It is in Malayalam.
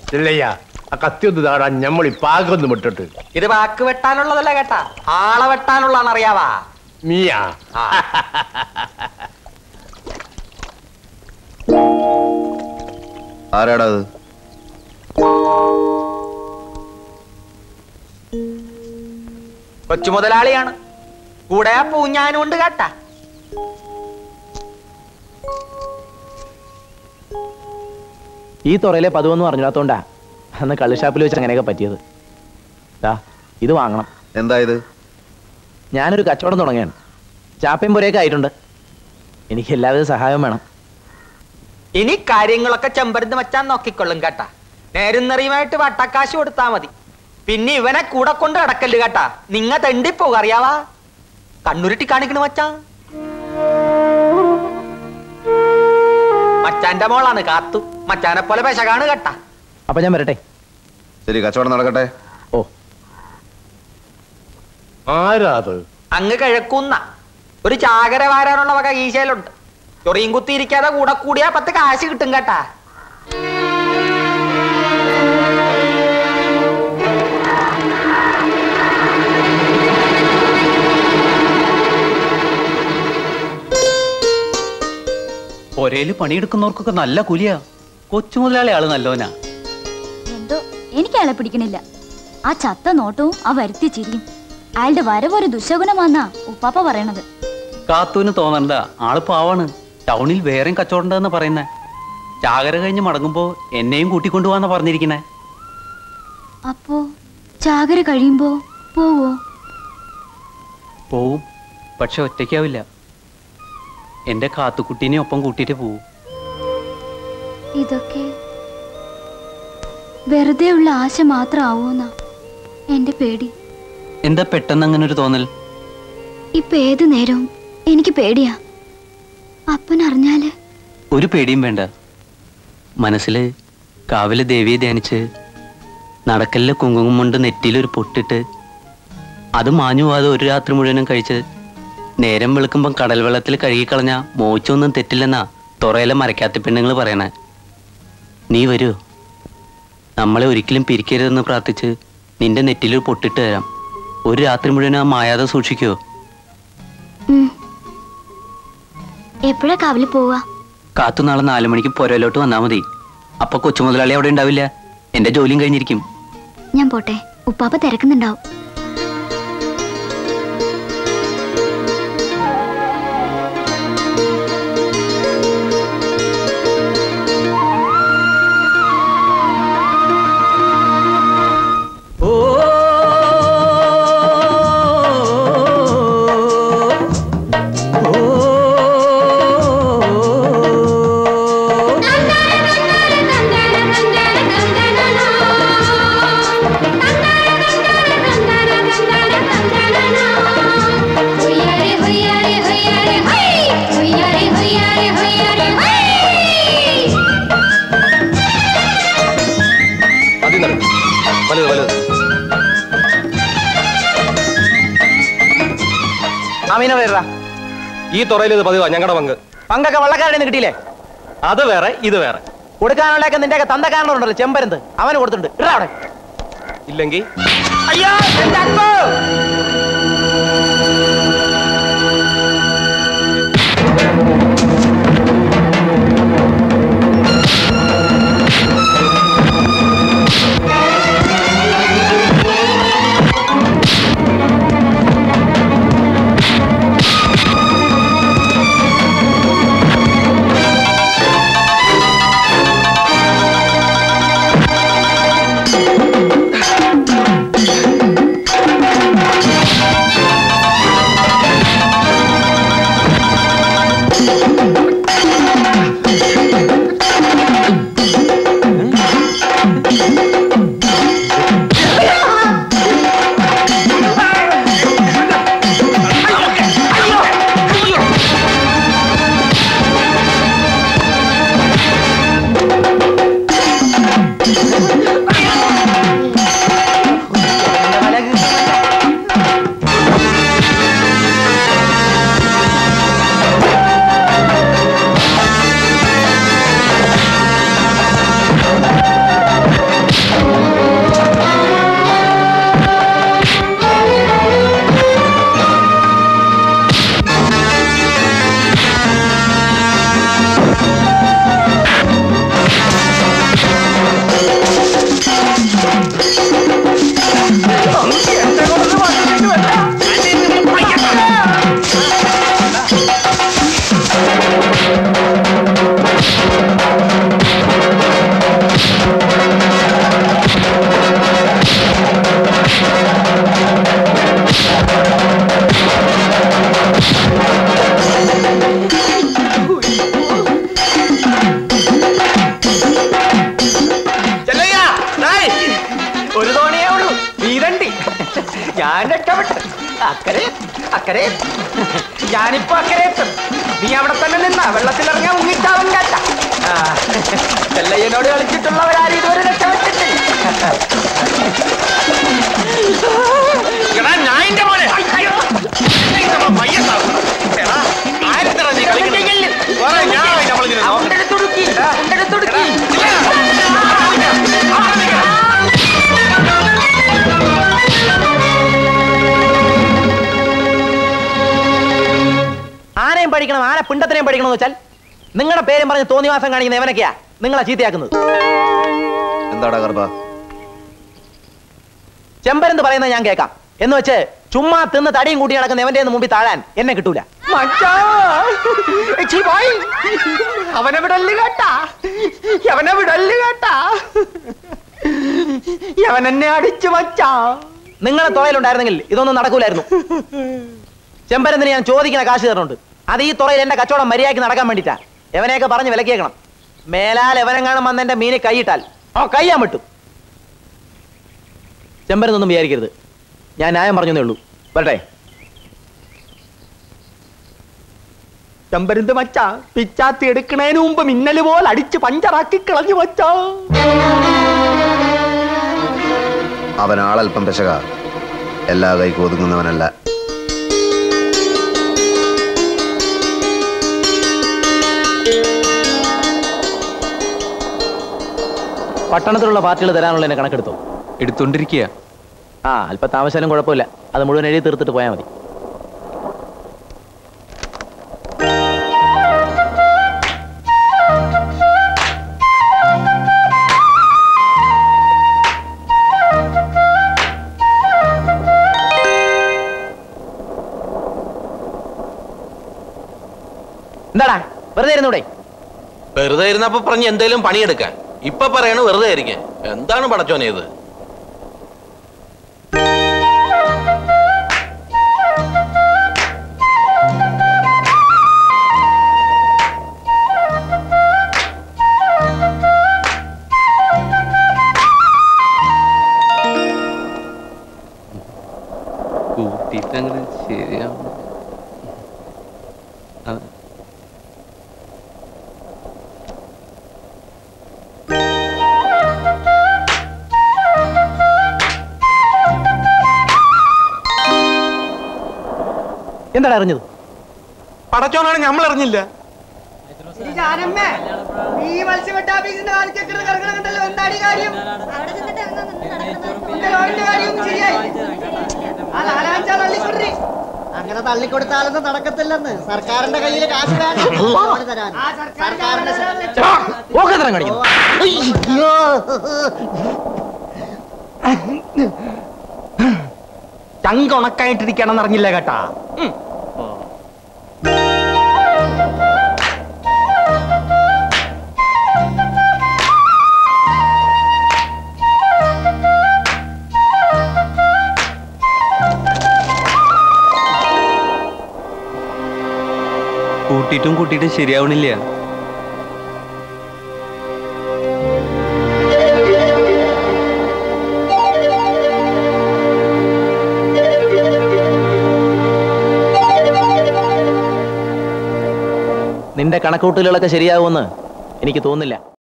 ഇല്ലയ്യ ആ കത്തി ഒന്ന് താടാ ഞമ്മളി പാകൊന്ന് വിട്ടിട്ട് ഇത് വാക്ക് വെട്ടാനുള്ളതല്ല കേട്ടാ ആളെ വെട്ടാനുള്ളതാണ് അറിയാവാ നീയാ ആ. ആരാടാ അത് കൊച്ചു മുതലാളിയാണ് കൂടെ ആ പൂഞ്ഞാനും ഉണ്ട് കേട്ടാ ഈ തുറയിലെ പതിവൊന്നും അറിഞ്ഞാത്തോണ്ടാ അന്ന് കള്ളുഷാപ്പിൽ വെച്ച് അങ്ങനെയൊക്കെ പറ്റിയത് ദാ ഇത് വാങ്ങണം എന്താ ഇത് ഞാനൊരു കച്ചവടം തുടങ്ങിയാണ് ചാപ്പയും പുരയൊക്കെ ആയിട്ടുണ്ട് എനിക്ക് എല്ലാവിധ സഹായവും വേണം ഇനി കാര്യങ്ങളൊക്കെ ചെമ്പരുന്ന് വെച്ചാൻ നോക്കിക്കൊള്ളും കേട്ടാ നേരുന്നറിയുമായിട്ട് വട്ടക്കാശ് കൊടുത്താ മതി പിന്നെ ഇവനെ കൂടെ കൊണ്ട് കിടക്കല്ല് കേട്ടാ നിങ്ങ തെണ്ടിപ്പോക അറിയാവാ കണ്ണുരുട്ടി കാണിക്കണ മച്ചാ മച്ചാന്റെ മോളാണ് കാത്തു മച്ചാനെ പോലെ പെശകാണ് കേട്ടാ അപ്പൊ ഞാൻ വരട്ടെ ശരി കച്ചവടം നടക്കട്ടെ ഓ ആരാ അത് അങ്ങ് കിഴക്കുന്ന ഒരു ചാകര വാരാനുള്ള വക ഈശയിലുണ്ട് ചൊറിയും കുത്തിയിരിക്കാതെ കൂടെ കൂടിയാ പത്ത് കാശ് കിട്ടും കേട്ടാ ഒരേല് പണിയെടുക്കുന്നവർക്കൊക്കെ നല്ല കൂലിയാ കൊച്ചു മുതലാളി ആള് നല്ലോനാ എന്തോ എനിക്ക് അയാളെ പിടിക്കണില്ല ആ ചത്ത നോട്ടവും ആ വരുത്തിയ ചിരിയും അയാളുടെ വരവൊരു ദുശകുനമാന്നാ ഉപ്പാപ്പ പറയണത് കാത്തൂന് തോന്നണ്ട ആള് പാവാണ് ടൗണിൽ വേറെയും കച്ചവടം ഉണ്ടെന്ന് പറയുന്നേ ചാകര കഴിഞ്ഞ് മടങ്ങുമ്പോ എന്നെയും കൂട്ടിക്കൊണ്ടുപോവാന്നാ പറഞ്ഞിരിക്കണേ അപ്പോ ചാകര കഴിയുമ്പോ പോവോ പോവും പക്ഷെ ഒറ്റയ്ക്കാവില്ല എന്റെ കാത്തുക്കുട്ടീനെ ഒപ്പം കൂട്ടിയിട്ട് പോവും ഇതൊക്കെ വെറുതെ ഉള്ള ആശ മാത്രം ആവൂന്നാ എന്റെ പേടി എന്താ പെട്ടെന്ന് അങ്ങനെ ഒരു തോന്നൽ ഇപ്പൊ ഏത് നേരവും എനിക്ക് പേടിയാ അപ്പൻ അറിഞ്ഞാല് ഒരു പേടിയും വേണ്ട മനസ്സിൽ കാവിലെ ദേവിയെ ധ്യാനിച്ച് നടക്കലിലെ കുങ്കുമം കൊണ്ട് നെറ്റിയിലൊരു പൊട്ടിട്ട് അത് മാഞ്ഞു പോവാതെ ഒരു രാത്രി മുഴുവനും കഴിച്ച് നേരം വെളുക്കുമ്പം കടൽ വെള്ളത്തിൽ കഴുകിക്കളഞ്ഞ മോച്ചൊന്നും തെറ്റില്ലെന്നാ തുറയിലെ മരക്കാത്ത പെണ്ണുങ്ങൾ പറയണേ നീ വരൂ നമ്മളെ ഒരിക്കലും പിരിക്കരുതെന്ന് പ്രാർത്ഥിച്ച് നിന്റെ നെറ്റിലൊരു പൊട്ടിട്ട് തരാം ഒരു രാത്രി മുഴുവനും ആ മായാതെ സൂക്ഷിക്കുവോ എപ്പോഴാ കാവില് പോവാ കാത്തു നാളെ നാലു മണിക്ക് പുരയിലോട്ട് വന്നാൽ മതി അപ്പൊ കൊച്ചു മുതലാളി അവിടെ ഉണ്ടാവില്ല എന്റെ ജോലിയും കഴിഞ്ഞിരിക്കും ഞാൻ പോട്ടെ ഉപ്പാപ്പ തിരക്കുന്നുണ്ടാവും മതി നടക്കും വലുത് വലുത് അമീന വേറാ ഈ തുറയിൽ ഇത് പതിവാ ഞങ്ങളുടെ പങ്ക് പങ്കൊക്കെ വള്ളക്കാരുടെ നിന്ന് കിട്ടിയില്ലേ അത് വേറെ ഇത് വേറെ കൊടുക്കാനുള്ളതൊക്കെ നിന്റെ തന്ത കാണുന്നുണ്ടല്ലോ ചെമ്പരന്ത് അവന് കൊടുത്തിട്ടുണ്ട് ഇടാ അവിടെ ഇല്ലെങ്കിൽ അയ്യോ എന്റെ അക്കോ ആ അക്കരെ ഞാനിപ്പോ അക്കരെ എത്തും നീ അവിടെ തന്നെ നിന്നാ വെള്ളത്തിലിറങ്ങാൻ മുങ്ങിച്ചാവും കേട്ട ചെല്ലയ്യനോട് കളിച്ചിട്ടുള്ളവരാരും ഇതുവരെ രക്ഷപ്പെട്ടിട്ടില്ല എടാ ഞാനിന്റെ മോനെ അയ്യോ. ഇതെന്താ മയ്യത്താവും? എടാ, ആരെന്താടാ നീ കളിക്കണത്? വേറെ ഞാനാ നമ്മളിങ്ങനെ നോക്കുന്നത്. ഉണ്ടെടുത്തുടുക്കി ഉണ്ടെടുത്തുടുക്കി ആനയും പഠിക്കണം ആന പിണ്ടത്തിനെയും പഠിക്കണം എന്ന് വെച്ചാൽ നിങ്ങളുടെ പേരും പറഞ്ഞ് തോന്നിവാസം കാണിക്കുന്ന എവനൊക്കെയാ നിങ്ങളെ ചീത്തയാക്കുന്നത് എന്താടാ ഗർഭ ചെമ്പരെന്ന് പറയുന്നത് ഞാൻ കേൾക്കാം എന്ന് വെച്ച് ചുമ്മാ തിന്ന് തടിയും കൂട്ടി നടക്കുന്ന എവന്റെ മുമ്പിൽ താഴാൻ എന്നെ കിട്ടൂല മച്ചാ എച്ചി പോയി അവനെ വിടല്ല് കേട്ടാ അവനെ വിടല്ല് കേട്ടാ അവൻ എന്നെ അടിച്ചു വച്ചാ നിങ്ങളെ തുറയിലുണ്ടായിരുന്നെങ്കിൽ ഇതൊന്നും നടക്കൂലായിരുന്നു ചെമ്പരന്തിന് ഞാൻ ചോദിക്കുന്ന കാശ് തരുന്നുണ്ട് അത് ഈ തുറയിൽ എന്റെ കച്ചവടം മര്യാദയ്ക്ക് നടക്കാൻ വേണ്ടിട്ടാ എവനെയൊക്കെ പറഞ്ഞ് വിലക്കേക്കണം മേലാൽ എവനെങ്ങാനും വന്ന് എന്റെ മീനെ കൈയിട്ടാൽ ഓ കയ്യാൻ വിട്ടു ചെമ്പരന്നൊന്നും വിചാരിക്കരുത് ഞാൻ ന്യായം പറഞ്ഞേ ഉള്ളൂ വരട്ടെ ചെമ്പരുന്ത് മച്ചാ പിച്ചാത്തി എടുക്കണേന് മുമ്പ് മിന്നല് പോലെ അടിച്ച് പഞ്ചറാക്കി കളഞ്ഞു വച്ചാ അവൻ ആളല്പം പെശക എല്ലാ കൈക്ക് ഒതുങ്ങുന്നവനല്ല പട്ടണത്തിലുള്ള പാർട്ടികൾ തരാനുള്ള എന്നെ കണക്കെടുത്തോ എടുത്തോണ്ടിരിക്കുക ആ അല്പം താമസിച്ചാലും കുഴപ്പമില്ല അത് മുഴുവൻ എഴുതി തീർത്തിട്ട് പോയാൽ മതി എന്താടാ വെറുതെ ഇരുന്നൂടെ വെറുതെ ഇരുന്നപ്പോ പറഞ്ഞ് എന്തേലും പണിയെടുക്കാൻ ഇപ്പൊ പറയണ വെറുതെ ഇരിക്കാൻ എന്താണ് പടച്ചോനെ ഇത് കൂട്ടിയിട്ട് അങ്ങനെ ശരിയാവും ആ, എന്താടാ അറിഞ്ഞത് പടച്ചോനാണ് നമ്മൾ അറിഞ്ഞില്ല ഈ മത്സ്യബെട്ടാഫീസിന്റെ കാണിച്ചേക്കുന്ന കറങ്ങണം കണ്ടല്ലോ എന്താടി കാര്യം നിന്റെ ലോണിന്റെ കാര്യം ശരിയായി ആ നാലാഴ്ച തള്ളിക്കൊണ്ടി അങ്ങനെ തള്ളിക്കൊടുത്താലൊന്നും നടക്കത്തില്ലെന്ന് സർക്കാരിന്റെ കയ്യിൽ കാശ് വേണം ലോണ് തരാൻ സർക്കാരിന്റെ ഓക്കത്തരം കാണിക്കുന്നു അയ്യോ ചങ്കുണക്കായിട്ടിരിക്കണം അറിഞ്ഞില്ല കേട്ടാ ഉം. കൂട്ടിയിട്ടും കൂട്ടിയിട്ടും ശരിയാവണില്ല നിന്റെ കണക്കൂട്ടലുകളൊക്കെ ശരിയാവുമെന്ന് എനിക്ക് തോന്നുന്നില്ല